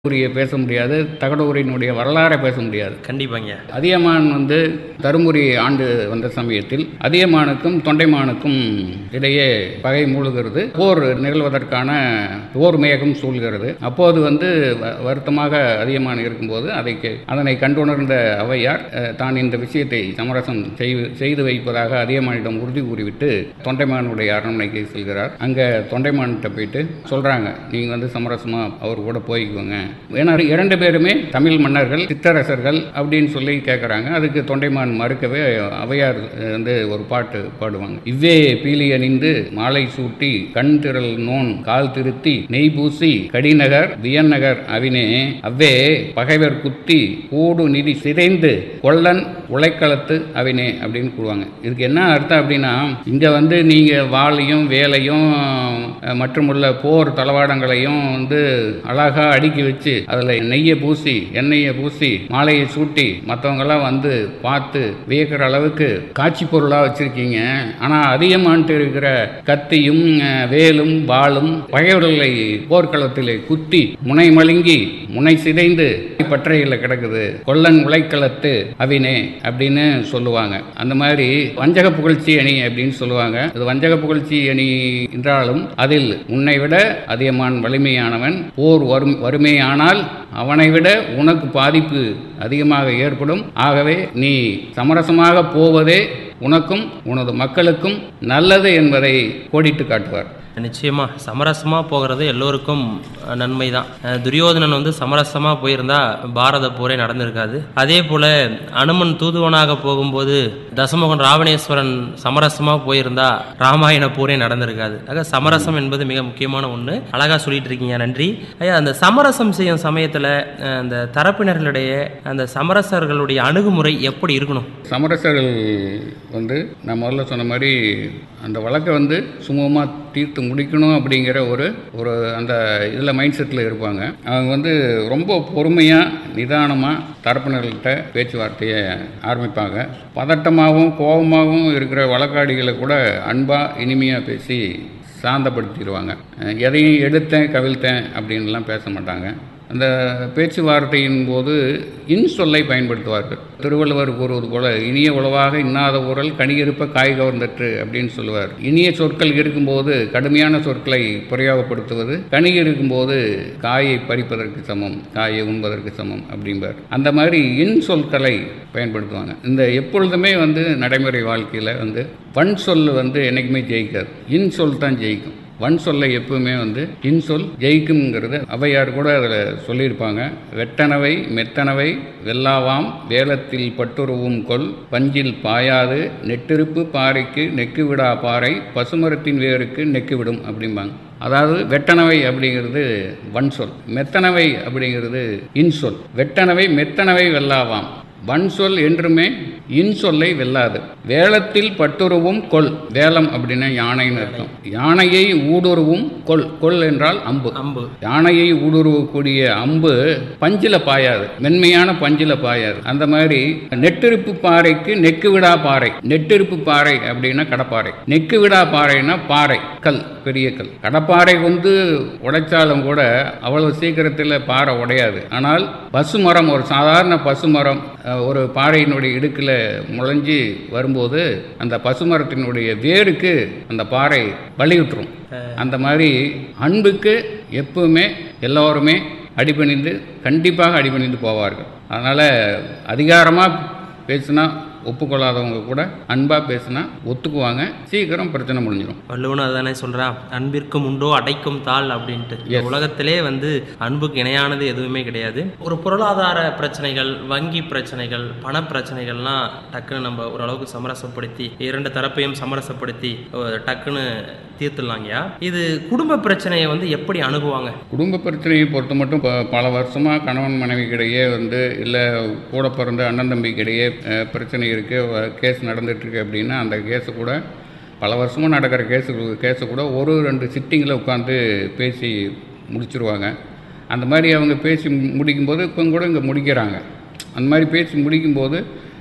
உரிய பேச முடியாது தகடூரினுடைய வரலாறை பேச முடியாது கண்டிப்பாங்க அதியமான் வந்து தருமபுரி ஆண்டு வந்த சமயத்தில் அதியமானுக்கும் தொண்டைமானுக்கும் இடையே பகை மூழுகிறது போர் நிகழ்வதற்கான போர் மேகம் சூழ்கிறது அப்போது வந்து வ- வருத்தமாக அதியமான் இருக்கும்போது அதை கே- அதனை கண்டுணர்ந்த ஔவையார் அஹ், தான் இந்த விஷயத்தை சமரசம் செய்து செய்து வைப்பதாக அதியமானிடம் உறுதி கூறிவிட்டு தொண்டைமானுடைய அரண்மனைக்கு செல்கிறார் அங்கே தொண்டைமான்கிட்ட போயிட்டு சொல்றாங்க நீங்க வந்து சமரசமா அவர் கூட போய்க்குவோங்க ஏன்னா இரண்டு பேருமே தமிழ் மன்னர்கள் சிற்றரசர்கள் அப்படின்னு சொல்லி கேட்குறாங்க அதுக்கு தொண்டைமான் மறுக்கவே ஔவையார் அஹ், வந்து ஒரு பாட்டு பாடுவாங்க இவ்வே பீலி அணிந்து மாலை சூட்டி கண் திரள் நோன் கால் திருத்தி நெய் பூசி கடிநகர் வியநகர் அவினே அவ்வே பகைவர் குத்தி கூடு நிதி சிதைந்து கொல்லன் உழைக்களத்து அவினே அப்படின்னு கூடுவாங்க இதுக்கு என்ன அர்த்தம் அப்படின்னா இங்க வந்து நீங்க வாளையும் வேலையும் அஹ், மற்றுமுள்ள போர் தளவாடங்களையும் வந்து அழகா அடுக்கி வச்சு அதுல நெய்யை பூசி எண்ணெயை பூசி மாலையை சூட்டி மற்றவங்கெல்லாம் வந்து பார்த்து வியக்கிற அளவுக்கு காட்சி பொருளா வச்சிருக்கீங்க ஆனா அதிகமான்ட்டு இருக்கிற கத்தியும் அஹ், வேலும் வாளும் பகைவர்களை போர்க்களத்திலே குத்தி முனை மழுங்கி முனை சிதைந்து பற்றையில் கிடக்குது கொல்லன் உலைக்களத்து அவினே அப்படின்னு சொல்லுவாங்க அந்த மாதிரி வஞ்சக புகழ்ச்சி அணி அப்படின்னு சொல்லுவாங்க இது வஞ்சக புகழ்ச்சி அணி என்றாலும் அதில் உன்னை விட அதிகமான் வலிமையானவன் போர் வரும் வறுமையானால் அவனை விட உனக்கு பாதிப்பு அதிகமாக ஏற்படும் ஆகவே நீ சமரசமாக போவதே உனக்கும் உனது மக்களுக்கும் நல்லது என்பதை கோடிட்டு காட்டுவார் நிச்சயமா சமரசமா போகிறது எல்லோருக்கும் அஹ், நன்மை தான் துரியோதனன் வந்து சமரசமா போயிருந்தா பாரத போரே நடந்திருக்காது அதே போல அனுமன் தூதுவனாக போகும்போது தசமுகன் ராவணேஸ்வரன் சமரசமா போயிருந்தா ராமாயண போரே நடந்திருக்காது ஆக சமரசம் என்பது மிக முக்கியமான ஒண்ணு அழகா சொல்லிட்டு இருக்கீங்க நன்றி ஐயா அந்த சமரசம் செய்யும் சமயத்துல அஹ், அந்த தரப்பினர்களிடையே அந்த சமரசர்களுடைய அணுகுமுறை எப்படி இருக்கணும் சமரசர்கள் வந்து நான் முதல்ல சொன்ன மாதிரி அந்த வழக்கை வந்து சுமூகமாக தீர்த்து முடிக்கணும் அப்படிங்கிற ஒரு ஒரு அந்த இதில் மைண்ட் செட்டில் இருப்பாங்க அவங்க வந்து ரொம்ப பொறுமையாக நிதானமாக தரப்பினர்கள்ட்ட பேச்சுவார்த்தையை ஆரம்பிப்பாங்க பதட்டமாகவும் கோபமாகவும் இருக்கிற வழக்காடிகளை கூட அன்பாக இனிமையாக பேசி சாந்தப்படுத்திடுவாங்க அஹ் எதையும் எடுத்தேன் கவிழ்த்தேன் அப்படின்லாம் பேச மாட்டாங்க அந்த பேச்சுவார்த்தையின் போது இன்சொல்லை பயன்படுத்துவார்கள் திருவள்ளுவர் கூறுவது போல இனிய உளவாக இன்னாத ஊரல் கனியிருப்ப காய் கவர்ந்தற்று அப்படின்னு சொல்லுவார் இனிய சொற்கள் இருக்கும்போது கடுமையான சொற்களை பிரயோகப்படுத்துவது கனி இருக்கும்போது காயை பறிப்பதற்கு சமம் காயை உண்பதற்கு சமம் அப்படிம்பார் அந்த மாதிரி இன் சொற்களை பயன்படுத்துவாங்க இந்த எப்பொழுதுமே வந்து நடைமுறை வாழ்க்கையில் வந்து வன் சொல் வந்து என்னைக்குமே ஜெயிக்காது இன் சொல் தான் ஜெயிக்கும் வன் சொல்லை எப்பவுமே வந்து இன்சொல் ஜெயிக்கும்ங்கிறது ஔவையார் கூட அதில் சொல்லியிருப்பாங்க வெட்டனவை மெத்தனவை வெல்லாவாம் வேலத்தில் பட்டுருவும் கொல் பஞ்சில் பாயாது நெட்டிருப்பு பாறைக்கு நெக்கு விடா பாறை பசுமரத்தின் வேருக்கு நெக்கு விடும் அப்படிம்பாங்க அதாவது வெட்டனவை அப்படிங்கிறது வன் சொல் மெத்தனவை அப்படிங்கிறது இன்சொல் வெட்டனவை மெத்தனவை வெல்லாவாம் வன் சொல் என்றுமே இன்சொல்லை வெல்லாது வேலத்தில் பட்டுருவும் கொல் வேலம் அப்படின்னா யானைன்னு அர்த்தம் யானையை ஊடுருவும் கொல் கொல் என்றால் அம்பு அம்பு யானையை ஊடுருவக்கூடிய அம்பு பஞ்சில பாயாது மென்மையான பஞ்சில பாயாது அந்த மாதிரி நெட்டிருப்பு பாறைக்கு நெக்கு விடா பாறை நெட்டிருப்பு பாறை அப்படின்னா கடப்பாறை நெக்கு விடா பாறைன்னா பாறை கல் பெரிய கல் கடப்பாறை வந்து உடைச்சாலும் கூட அவ்வளவு சீக்கிரத்தில் பாறை உடையாது ஆனால் பசுமரம் ஒரு சாதாரண பசுமரம் அஹ், ஒரு பாறையினுடைய இடுக்கில் முளைஞ்சி வரும்போது அந்த பசுமரத்தினுடைய வேருக்கு அந்த பாறை வலியுற்றுரும் அந்த மாதிரி அன்புக்கு எப்பவுமே எல்லோருமே அடிபணிந்து கண்டிப்பாக அடிபணிந்து போவார்கள் அதனால் அதிகாரமாக பேசினா ஒப்புக்கொள்ளாதவங்க கூட அன்பாக பேசினா ஒத்துக்குவாங்க சீக்கிரம் பிரச்சனை முடிஞ்சிடும் வள்ளுவனும் அதானே சொல்றான் அன்பிற்கும் உண்டோ அடைக்கும் தாள் அப்படின்ட்டு இந்த உலகத்திலே வந்து அன்புக்கு இணையானது எதுவுமே கிடையாது ஒரு பொருளாதார பிரச்சனைகள் வங்கி பிரச்சனைகள் பண பிரச்சனைகள்லாம் டக்குன்னு நம்ம ஓரளவுக்கு சமரசப்படுத்தி இரண்டு தரப்பையும் சமரசப்படுத்தி அஹ், டக்குன்னு தீர்த்துடலாங்கய்யா இது குடும்ப பிரச்சனையை வந்து எப்படி அணுகுவாங்க குடும்ப பிரச்சனையை பொறுத்த மட்டும் ப- பல வருஷமாக கணவன் மனைவிக்கிடையே வந்து இல்லை கூட பிறந்த அண்ணன் தம்பிக்கிடையே அஹ், பிரச்சனை இருக்குது கேஸ் நடந்துட்டுருக்கு அப்படின்னா அந்த கேஸை கூட பல வருஷமாக நடக்கிற கேஸு கேஸை கூட ஒரு ரெண்டு சிட்டிங்கில் உட்காந்து பேசி முடிச்சிருவாங்க அந்த மாதிரி அவங்க பேசி முடிக்கும்போது இப்போ கூட இங்கே முடிக்கிறாங்க அந்த மாதிரி பேசி முடிக்கும்போது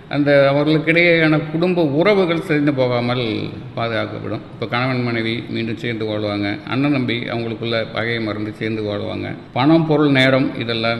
அந்த அவர்களுக்கிடையேயான குடும்ப உறவுகள் சிதைந்து போகாமல் பாதுகாக்கப்படும் இப்போ கணவன் மனைவி மீண்டும் சேர்ந்து வாழ்வாங்க அண்ணன் தம்பி அவங்களுக்குள்ள பகையை மறந்து சேர்ந்து வாழ்வாங்க பணம் பொருள் நேரம் இதெல்லாம்